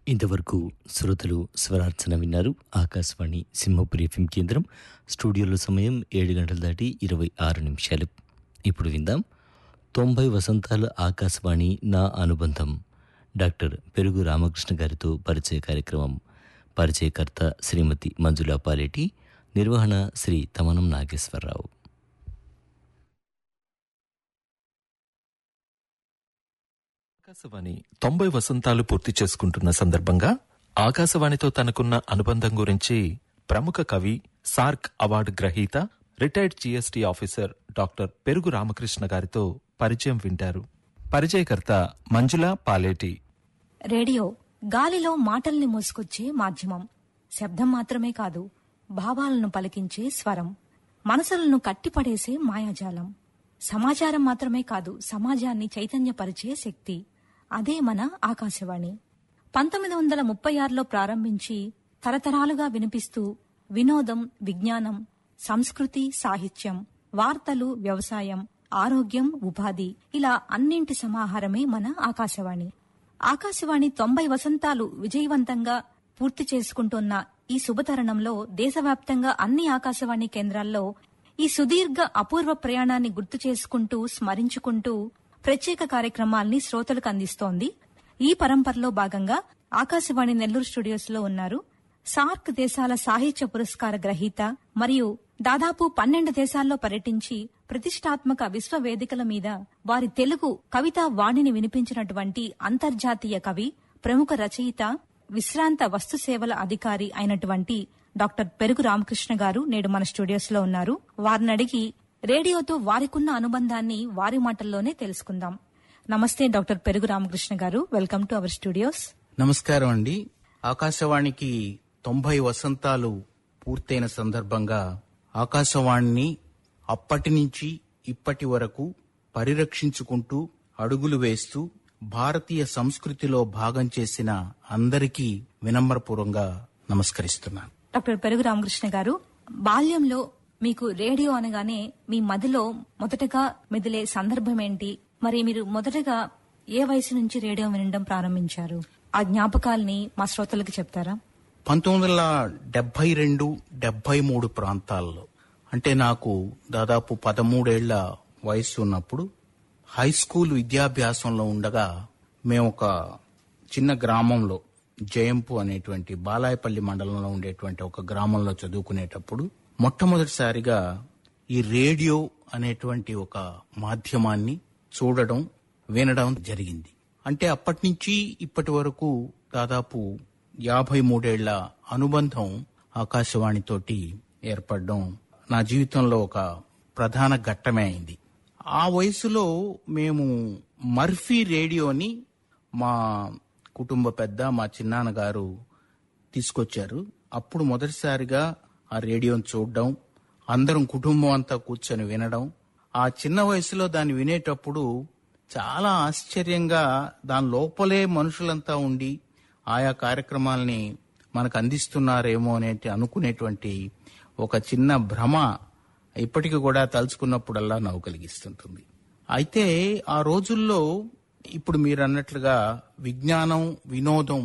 ఇంతవరకు శ్రోతలు స్వరార్చన విన్నారు ఆకాశవాణి సింహపురి ఎఫ్ఎం కేంద్రం స్టూడియోలో సమయం ఏడు గంటల దాటి ఇరవై ఆరు నిమిషాలు ఇప్పుడు విందాం తొంభై వసంతాల ఆకాశవాణి నా అనుబంధం డాక్టర్ పెరుగు రామకృష్ణ గారితో పరిచయ కార్యక్రమం పరిచయకర్త శ్రీమతి మంజులా పాలేటి నిర్వహణ శ్రీ తమనం నాగేశ్వరరావు ఆకాశవాణి తొంభై వసంతాలు పూర్తి చేసుకుంటున్న సందర్భంగా ఆకాశవాణితో తనకున్న అనుబంధం గురించి ప్రముఖ కవి సార్క్ అవార్డు గ్రహీత retired GST officer doctor Perugu Ramakrishna గారితో పరిచయం వింటారు పరిచయకర్త మంజుల పాలేటి రేడియో గాలిలో మాటల్ని మోసుకొచ్చే మాధ్యమం శబ్దం మాత్రమే కాదు భావాలను పలికించే స్వరం మనసులను కట్టిపడేసే మాయాజాలం సమాచారం మాత్రమే కాదు సమాజాన్ని చైతన్యపరిచే శక్తి అదే మన ఆకాశవాణి పంతొమ్మిది వందల ముప్పై ఆరులో ప్రారంభించి తరతరాలుగా వినిపిస్తూ వినోదం విజ్ఞానం సంస్కృతి సాహిత్యం వార్తలు వ్యవసాయం ఆరోగ్యం ఉపాధి ఇలా అన్నింటి సమాహారమే మన ఆకాశవాణి ఆకాశవాణి తొంభై వసంతాలు విజయవంతంగా పూర్తి చేసుకుంటున్న ఈ శుభతరుణంలో దేశవ్యాప్తంగా అన్ని ఆకాశవాణి కేంద్రాల్లో ఈ సుదీర్ఘ అపూర్వ ప్రయాణాన్ని గుర్తు చేసుకుంటూ స్మరించుకుంటూ ప్రత్యేక కార్యక్రమాల్ని శ్రోతలకు అందిస్తోంది ఈ పరంపరలో భాగంగా ఆకాశవాణి నెల్లూరు స్టూడియోస్ లో ఉన్నారు సార్క్ దేశాల సాహిత్య పురస్కార గ్రహీత మరియు దాదాపు పన్నెండు దేశాల్లో పర్యటించి ప్రతిష్టాత్మక విశ్వ వేదికల మీద వారి తెలుగు కవితా వాణిని వినిపించినటువంటి అంతర్జాతీయ కవి ప్రముఖ రచయిత విశ్రాంత వస్తు సేవల అధికారి అయినటువంటి డాక్టర్ పెరుగు రామకృష్ణ గారు నేడు మన స్టూడియోస్ లో ఉన్నారు వారిని అడిగి రేడియోతో వారికున్న అనుబంధాన్ని వారి మాటల్లోనే తెలుసుకుందాం నమస్తే డాక్టర్ పెరుగు రామకృష్ణ గారు వెల్కమ్ టు అవర్ స్టూడియోస్ నమస్కారం అండి ఆకాశవాణికి తొంభై వసంతాలు పూర్తయిన సందర్భంగా ఆకాశవాణిని అప్పటి నుంచి ఇప్పటి వరకు పరిరక్షించుకుంటూ అడుగులు వేస్తూ భారతీయ సంస్కృతిలో భాగం చేసిన అందరికీ వినమ్రపూర్వంగా నమస్కరిస్తున్నాను డాక్టర్ పెరుగు రామకృష్ణ గారు బాల్యంలో మీకు రేడియో అనగానే మీ మదిలో మొదటగా మెదిలే సందర్భం ఏంటి మరి మీరు మొదటగా ఏ వయసు నుంచి రేడియో వినడం ప్రారంభించారు ఆ జ్ఞాపకాల్ని మా శ్రోతలకు చెప్తారా పంతొమ్మిది వందల డెబ్బై రెండు డెబ్బై మూడు ప్రాంతాల్లో అంటే నాకు దాదాపు పదమూడేళ్ల వయసు ఉన్నప్పుడు హై స్కూల్ విద్యాభ్యాసంలో ఉండగా మేము ఒక చిన్న గ్రామంలో జయంపు అనేటువంటి బాలాయపల్లి మండలంలో ఉండేటువంటి ఒక గ్రామంలో చదువుకునేటప్పుడు మొట్టమొదటిసారిగా ఈ రేడియో అనేటువంటి ఒక మాధ్యమాన్ని చూడడం వినడం జరిగింది అంటే అప్పటి నుంచి ఇప్పటి వరకు దాదాపు యాభై మూడేళ్ల అనుబంధం ఆకాశవాణితోటి ఏర్పడడం నా జీవితంలో ఒక ప్రధాన ఘట్టమే అయింది ఆ వయసులో మేము మర్ఫీ రేడియోని మా కుటుంబ పెద్ద మా చిన్నాన్నగారు తీసుకొచ్చారు అప్పుడు మొదటిసారిగా ఆ రేడియోని చూడడం అందరం కుటుంబం అంతా కూర్చొని వినడం ఆ చిన్న వయసులో దాన్ని వినేటప్పుడు చాలా ఆశ్చర్యంగా దాని లోపలే మనుషులంతా ఉండి ఆయా కార్యక్రమాల్ని మనకు అందిస్తున్నారేమో అనేటి అనుకునేటువంటి ఒక చిన్న భ్రమ ఇప్పటికి కూడా తలుచుకున్నప్పుడల్లా నవ్వు కలిగిస్తుంటుంది అయితే ఆ రోజుల్లో ఇప్పుడు మీరు అన్నట్లుగా విజ్ఞానం వినోదం